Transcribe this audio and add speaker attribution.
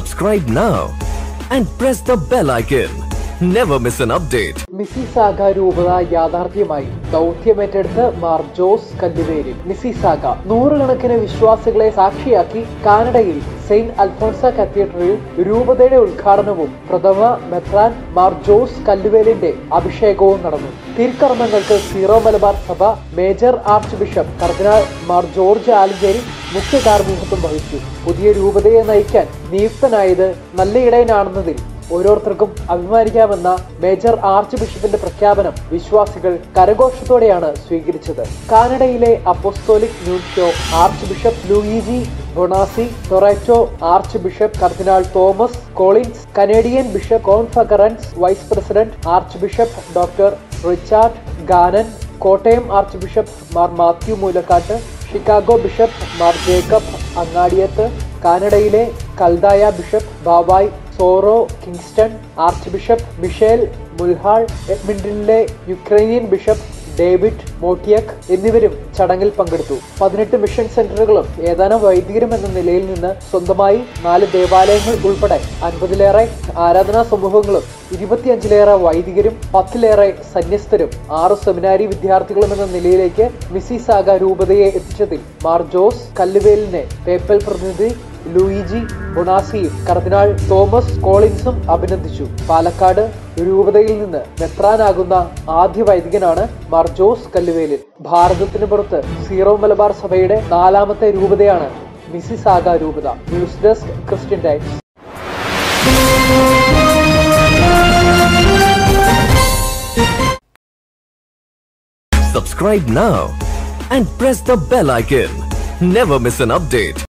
Speaker 1: Subscribe now and press the bell icon. Never miss an update.
Speaker 2: Mississauga രൂപത യാഥാർത്ഥ്യമായി ദൗത്യമേറ്റെടുത്ത് Mar Jose Kalluvelil Mississauga നൂറുകണക്കിന് വിശ്വാസികളെ സാക്ഷിയാക്കി കാനഡയിൽ സെയിന്റ് അൽഫോൺസ കത്തീഡ്രലിൽ രൂപതയുടെ ഉദ്ഘാടനവും പ്രഥമ മെത്രാൻ മാർ ജോസ് കല്ലുവേലിന്റെ അഭിഷേകവും നടന്നു തിരുക്കർമ്മങ്ങൾക്ക് സീറോ മലബാർ സഭ major archbishop cardinal Mar George Alencherry മുഖ്യ കാർമ്മികത്വം വഹിച്ചു പുതിയ രൂപതയെ നയിക്കാൻ നിയുക്തനായത് നല്ല ഇടയനാണെന്നതിൽ ഓരോരുത്തർക്കും അഭിമാനിക്കാമെന്ന മേജർ ആർച്ച് ബിഷപ്പിന്റെ പ്രഖ്യാപനം വിശ്വാസികൾ കരഘോഷത്തോടെയാണ് സ്വീകരിച്ചത് കാനഡയിലെ apostolic nuncio archbishop Luigi Bonazzi Toronto archbishop cardinal Thomas Collins Canadian bishop conference vice president archbishop doctor Richard Gagnon Kottayam archbishop Mar Mathew Moolakkattu Chicago bishop Mar Jacob Angadiath കാനഡയിലെ കൽദായ bishop Bawai Soro Kingston archbishop Michael Mulhall എഡ്മിന്റണിലെ Ukrainian bishop David Motiuk എന്നിവരും ചടങ്ങിൽ പങ്കെടുത്തു പതിനെട്ട് mission സെന്ററുകളും ഏതാനും വൈദികരും എന്ന നിലയിൽ നിന്ന് സ്വന്തമായി നാല് ദേവാലയങ്ങൾ ഉൾപ്പെടെ അൻപതിലേറെ ആരാധനാ സമൂഹങ്ങളും ഇരുപത്തിയഞ്ചിലേറെ വൈദികരും പത്തിലേറെ സന്യസ്തരും ആറ് സെമിനാരി വിദ്യാർത്ഥികളും എന്ന നിലയിലേക്ക് മിസിസാഗ രൂപതയെ എത്തിച്ചതിൽ മാർ ജോസ് കല്ലുവേലിനെ പേപ്പൽ പ്രതിനിധി ലൂയിജി ബൊണാസിയും കർദിനാൾ തോമസ് കോളിൻസും അഭിനന്ദിച്ചു പാലക്കാട് രൂപതയിൽ നിന്ന് മെത്രാനാകുന്ന ആദ്യ വൈദികനാണ് മാർ ജോസ് കല്ലുവേലിൽ ഭാരതത്തിന് പുറത്ത് സീറോ മലബാർ സഭയുടെ നാലാമത്തെ രൂപതയാണ് മിസിസാഗ രൂപത news desk Christian Times
Speaker 1: Subscribe now and press the bell icon. Never miss an update.